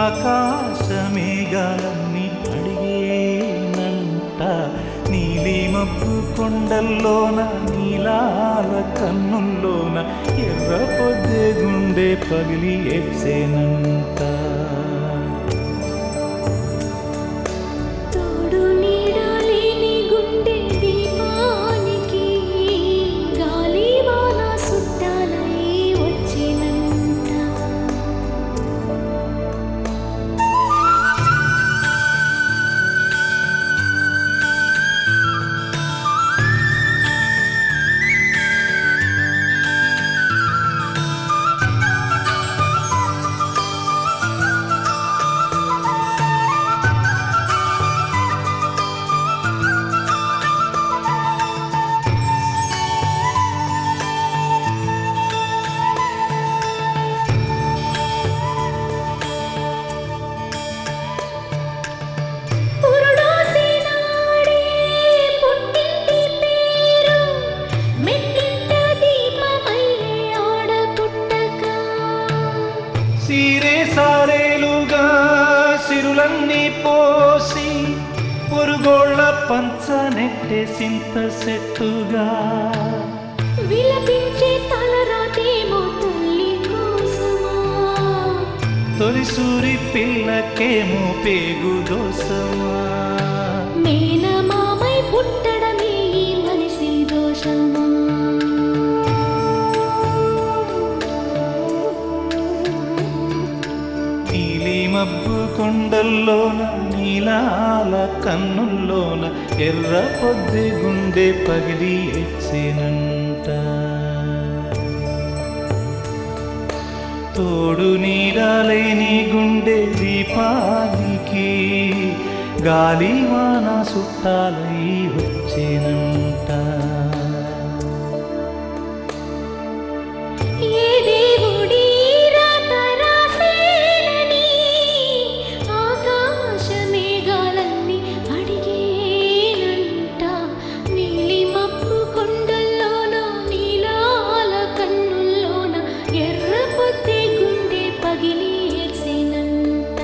ఆకాశమేఘాలన్నీ అడిగేనంట నీలి మబ్బు కొండల్లోన నీలాల కన్నుల్లోన ఎర్ర పొద్దే గుండె పగిలి ఎచ్చేనంట తోడు నీడలేని గుండె దీపానికి గాలి వాన సుట్టాలై వచ్చినంత పురుడోసినాడే పుట్టింటి పేరు మెట్టింట దీపమయ్యే ఆడ పుట్టక సీరే సారేలుగా సిరులన్నీ పోసి పొరుగోళ్ళ పంచ నెట్టే సింత సెట్టుగా విలపించే తలరాతేమో తల్లి కోసమా తొలి సూరి పిల్లకేమో పేగు దోసమా మేనమామై పుట్టడమే ఈ మనిషి దోషమా నీలి మబ్బు కొండల్లోన నీలాల కన్నుల్లోన ఎర్ర పొద్దు గుండె పగిలి ఎచ్చినంట తోడు నీరాలేని గుండె దీపానికి గాలి వాన సుట్టాలై వచ్చినంట ఏ దేవుడి రాత రాసేనని ఆకాశ మేఘాలన్నీ అడిగేనంట నీలి మబ్బు కొండల్లోన నీలాల కన్నుల్లోన ఎర్ర పొద్దే గుండె పగిలి ఏడ్చేనంట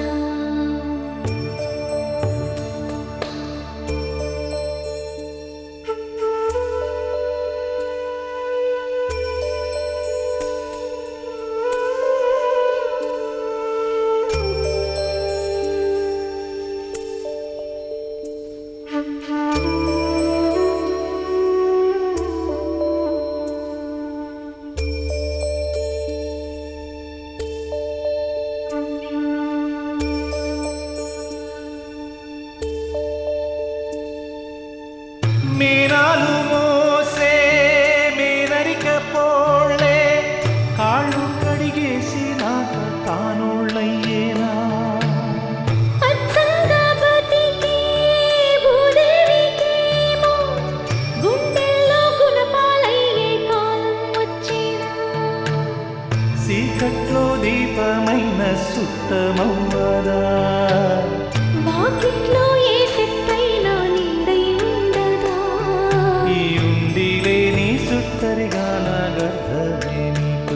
మీనాలు మోసే మీనరిక పోళ్ళే కాళ్ళు కడిగేసి నాక తానోళ్ళయ్యేనా అచ్చంగా బతికే భూదేవికేమో గుండెల్లో గుణపాలయ్యే కాలం వచ్చేనా సీకట్లో దీపమైన సుత్తమవ్వదా వాకిట్లో ఏ చెట్టైనా నీడై ఉండదా ఈ ఉండి లేని సుత్తరిగా నా గర్భమేమిటో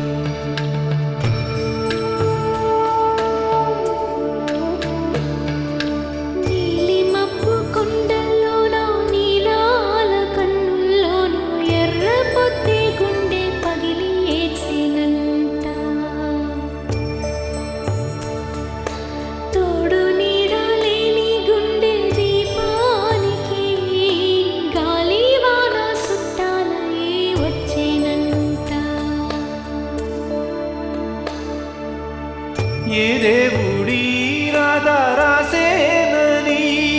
నీలి మబ్బు కొండల్లోన నీలాల కన్నుల్లోన ఎర్ర పొద్దే గుండె పగిలి ఏడ్చినంత తోడు నీడలేని గుండె దీపానికి గాలి వాన సుట్టాలై వచ్చేనంత ఏ దేవుడి రాధా రాసేనని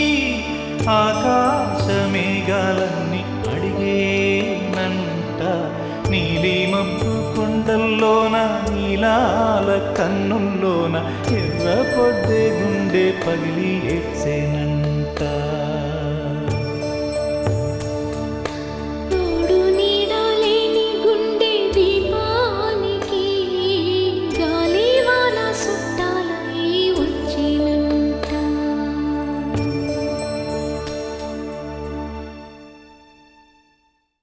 ఆకాశమేఘాలన్నీ అడిగేనంట నీలి మబ్బు కొండల్లోన నీలాల కన్నుల్లోన ఎర్ర పొద్దే గుండె పగిలి ఎచ్చేనంట